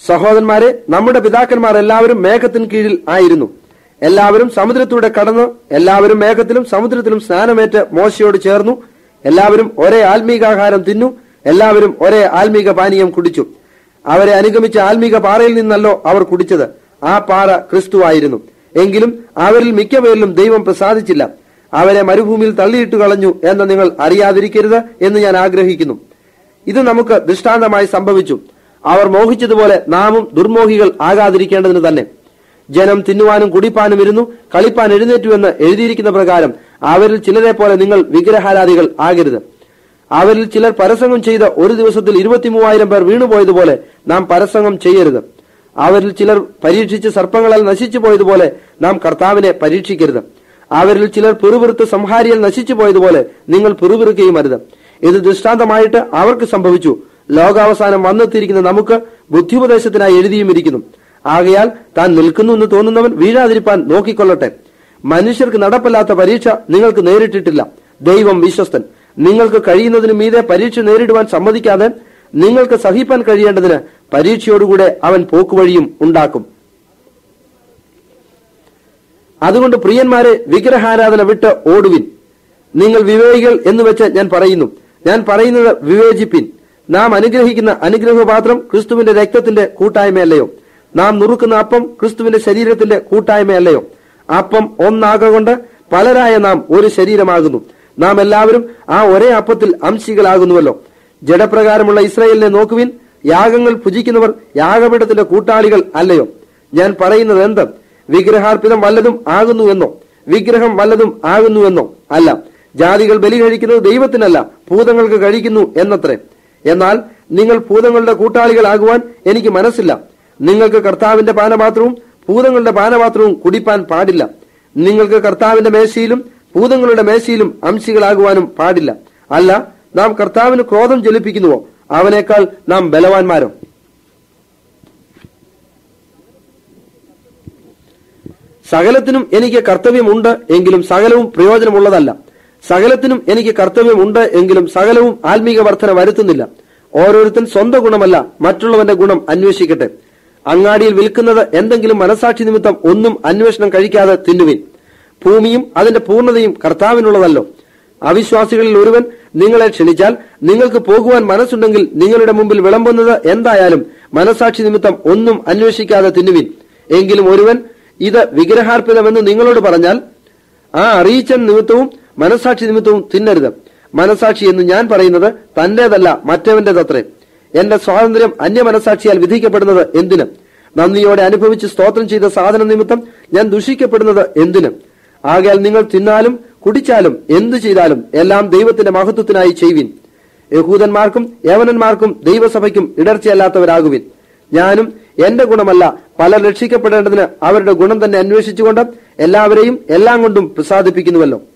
സഹോദരന്മാരെ നമ്മുടെ പിതാക്കന്മാർ എല്ലാവരും മേഘത്തിന് കീഴിൽ ആയിരുന്നു എല്ലാവരും സമുദ്രത്തിലൂടെ കടന്ന് എല്ലാവരും മേഘത്തിലും സമുദ്രത്തിലും സ്നാനമേറ്റ് മോശയോട് ചേർന്നു എല്ലാവരും ഒരേ ആത്മീകാഹാരം തിന്നു എല്ലാവരും ഒരേ ആത്മീക പാനീയം കുടിച്ചു അവരെ അനുഗമിച്ച ആത്മീക പാറയിൽ നിന്നല്ലോ അവർ കുടിച്ചത് ആ പാറ ക്രിസ്തുവായിരുന്നു എങ്കിലും അവരിൽ മിക്കപേരിലും ദൈവം പ്രസാദിച്ചില്ല അവരെ മരുഭൂമിയിൽ തള്ളിയിട്ട് കളഞ്ഞു എന്ന് നിങ്ങൾ അറിയാതിരിക്കരുത് എന്ന് ഞാൻ ആഗ്രഹിക്കുന്നു ഇത് നമുക്ക് ദൃഷ്ടാന്തമായി സംഭവിച്ചു അവർ മോഹിച്ചതുപോലെ നാമും ദുർമോഹികൾ ആകാതിരിക്കേണ്ടതിന് തന്നെ ജനം തിന്നുവാനും കുടിപ്പാനും ഇരുന്നു കളിപ്പാൻ എഴുന്നേറ്റുവെന്ന് എഴുതിയിരിക്കുന്ന പ്രകാരം അവരിൽ ചിലരെ പോലെ നിങ്ങൾ വിഗ്രഹാരാധികൾ ആകരുത് അവരിൽ ചിലർ പരസംഗം ചെയ്ത ഒരു ദിവസത്തിൽ ഇരുപത്തിമൂവായിരം പേർ വീണുപോയതുപോലെ നാം പരസംഗം ചെയ്യരുത് അവരിൽ ചിലർ പരീക്ഷിച്ച് സർപ്പങ്ങളാൽ നശിച്ചു പോയതുപോലെ നാം കർത്താവിനെ പരീക്ഷിക്കരുത് അവരിൽ ചിലർ പിറുപിറുത്ത് സംഹാരിയാൽ നശിച്ചു പോയതുപോലെ നിങ്ങൾ പിറുപിറുക്കുകയും അരുത് ഇത് ദൃഷ്ടാന്തമായിട്ട് അവർക്ക് സംഭവിച്ചു ലോകാവസാനം വന്നെത്തിയിരിക്കുന്ന നമുക്ക് ബുദ്ധിപദേശത്തിനായി എഴുതിയും ഇരിക്കുന്നു ആകയാൽ താൻ നിൽക്കുന്നു എന്ന് തോന്നുന്നവൻ വീഴാതിരിപ്പാൻ നോക്കിക്കൊള്ളട്ടെ മനുഷ്യർക്ക് നടപ്പില്ലാത്ത പരീക്ഷ നിങ്ങൾക്ക് നേരിട്ടിട്ടില്ല ദൈവം വിശ്വസ്തൻ നിങ്ങൾക്ക് കഴിയുന്നതിന് മീതെ പരീക്ഷ നേരിടുവാൻ സമ്മതിക്കാതെ നിങ്ങൾക്ക് സഹിപ്പാൻ കഴിയേണ്ടതിന് പരീക്ഷയോടുകൂടെ അവൻ പോക്കുവഴിയും ഉണ്ടാക്കും അതുകൊണ്ട് പ്രിയന്മാരെ വിഗ്രഹാരാധന വിട്ട് ഓടുവിൻ നിങ്ങൾ വിവേകികൾ എന്ന് വെച്ച് ഞാൻ പറയുന്നു ഞാൻ പറയുന്നത് വിവേചിപ്പിൻ നാം അനുഗ്രഹിക്കുന്ന അനുഗ്രഹപാത്രം ക്രിസ്തുവിന്റെ രക്തത്തിന്റെ കൂട്ടായ്മയല്ലയോ നാം നുറുക്കുന്ന അപ്പം ക്രിസ്തുവിന്റെ ശരീരത്തിന്റെ കൂട്ടായ്മയല്ലയോ അപ്പം ഒന്നാകൊണ്ട് പലരായ നാം ഒരു ശരീരമാകുന്നു നാം എല്ലാവരും ആ ഒരേ അപ്പത്തിൽ അംശികളാകുന്നുവല്ലോ ജഡപ്രകാരമുള്ള ഇസ്രായേലിനെ നോക്കുവിൻ യാഗങ്ങൾ ഭുജിക്കുന്നവർ യാഗപീഠത്തിന്റെ കൂട്ടാളികൾ അല്ലയോ ഞാൻ പറയുന്നത് എന്ത് വിഗ്രഹാർപ്പിതം വല്ലതും ആകുന്നു എന്നോ വിഗ്രഹം വല്ലതും ആകുന്നു എന്നോ അല്ല ജാതികൾ ബലി കഴിക്കുന്നത് ദൈവത്തിനല്ല ഭൂതങ്ങൾക്ക് കഴിക്കുന്നു എന്നത്രേ എന്നാൽ നിങ്ങൾ ഭൂതങ്ങളുടെ കൂട്ടാളികളാകുവാൻ എനിക്ക് മനസ്സില്ല നിങ്ങൾക്ക് കർത്താവിന്റെ പാനപാത്രവും ഭൂതങ്ങളുടെ പാനപാത്രവും കുടിപ്പാൻ പാടില്ല നിങ്ങൾക്ക് കർത്താവിന്റെ മേശയിലും ഭൂതങ്ങളുടെ മേശയിലും അംശികളാകുവാനും പാടില്ല അല്ല നാം കർത്താവിന് ക്രോധം ജലിപ്പിക്കുന്നുവോ അവനേക്കാൾ നാം ബലവാന്മാരോ സകലത്തിനും എനിക്ക് കർത്തവ്യമുണ്ട് എങ്കിലും സകലവും പ്രയോജനമുള്ളതല്ല സകലത്തിനും എനിക്ക് കർത്തവ്യമുണ്ട് എങ്കിലും സകലവും ആത്മീക വർധന വരുത്തുന്നില്ല ഓരോരുത്തൻ സ്വന്തം ഗുണമല്ല മറ്റുള്ളവന്റെ ഗുണം അന്വേഷിക്കട്ടെ അങ്ങാടിയിൽ വിൽക്കുന്നത് എന്തെങ്കിലും മനസാക്ഷി നിമിത്തം ഒന്നും അന്വേഷണം കഴിക്കാതെ തിന്നുവിൻ ഭൂമിയും അതിന്റെ പൂർണ്ണതയും കർത്താവിനുള്ളതല്ലോ അവിശ്വാസികളിൽ ഒരുവൻ നിങ്ങളെ ക്ഷണിച്ചാൽ നിങ്ങൾക്ക് പോകുവാൻ മനസ്സുണ്ടെങ്കിൽ നിങ്ങളുടെ മുമ്പിൽ വിളമ്പുന്നത് എന്തായാലും മനസാക്ഷി നിമിത്തം ഒന്നും അന്വേഷിക്കാതെ തിന്നുവിൻ എങ്കിലും ഒരുവൻ ഇത് വിഗ്രഹാർപ്പിതമെന്ന് നിങ്ങളോട് പറഞ്ഞാൽ ആ അറിയിച്ച നിമിത്തവും മനസാക്ഷി നിമിത്തവും തിന്നരുത് മനസാക്ഷി എന്ന് ഞാൻ പറയുന്നത് തന്റേതല്ല മറ്റവന്റേതത്രേ എന്റെ സ്വാതന്ത്ര്യം അന്യമനസാക്ഷിയാൽ വിധിക്കപ്പെടുന്നത് എന്തിന് നന്ദിയോടെ അനുഭവിച്ച് സ്തോത്രം ചെയ്ത സാധന നിമിത്തം ഞാൻ ദുഷിക്കപ്പെടുന്നത് എന്തിന് ആകയാൽ നിങ്ങൾ തിന്നാലും കുടിച്ചാലും എന്തു ചെയ്താലും എല്ലാം ദൈവത്തിന്റെ മഹത്വത്തിനായി ചെയ്യുവിൻ യഹൂദന്മാർക്കും യവനന്മാർക്കും ദൈവസഭയ്ക്കും ഇടർച്ചയല്ലാത്തവരാകുവിൻ ഞാനും എന്റെ ഗുണമല്ല പലർ രക്ഷിക്കപ്പെടേണ്ടതിന് അവരുടെ ഗുണം തന്നെ അന്വേഷിച്ചുകൊണ്ട് എല്ലാവരെയും എല്ലാം കൊണ്ടും പ്രസാദിപ്പിക്കുന്നുവല്ലോ